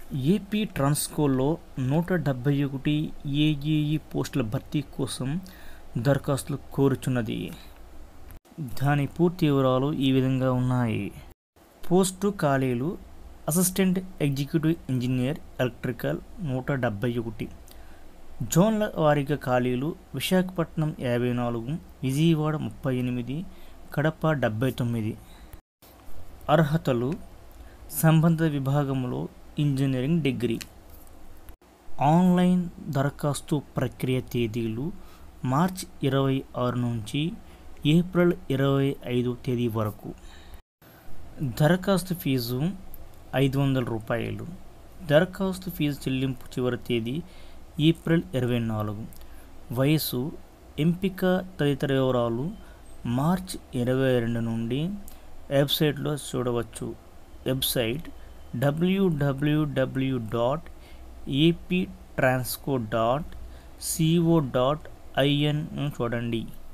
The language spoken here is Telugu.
ఏపీ ట్రాన్స్కోలో నూట డెబ్బై ఒకటి ఏఈఈ పోస్టుల భర్తీ కోసం దరఖాస్తులు కోరుచున్నది దాని పూర్తి వివరాలు ఈ విధంగా ఉన్నాయి పోస్టు ఖాళీలు అసిస్టెంట్ ఎగ్జిక్యూటివ్ ఇంజనీర్ ఎలక్ట్రికల్ నూట డెబ్బై ఒకటి జోన్ల వారీగా ఖాళీలు విశాఖపట్నం యాభై నాలుగు విజయవాడ ముప్పై ఎనిమిది కడప డెబ్బై తొమ్మిది అర్హతలు సంబంధిత విభాగంలో ఇంజనీరింగ్ డిగ్రీ ఆన్లైన్ దరఖాస్తు ప్రక్రియ తేదీలు మార్చ్ ఇరవై ఆరు నుంచి ఏప్రిల్ ఇరవై ఐదు తేదీ వరకు దరఖాస్తు ఫీజు ఐదు వందల రూపాయలు దరఖాస్తు ఫీజు చెల్లింపు చివరి తేదీ ఏప్రిల్ ఇరవై నాలుగు వయసు ఎంపిక తదితర వివరాలు మార్చ్ ఇరవై రెండు నుండి వెబ్సైట్లో చూడవచ్చు website WWW dot AP Transco dot CO dot IN చూడండి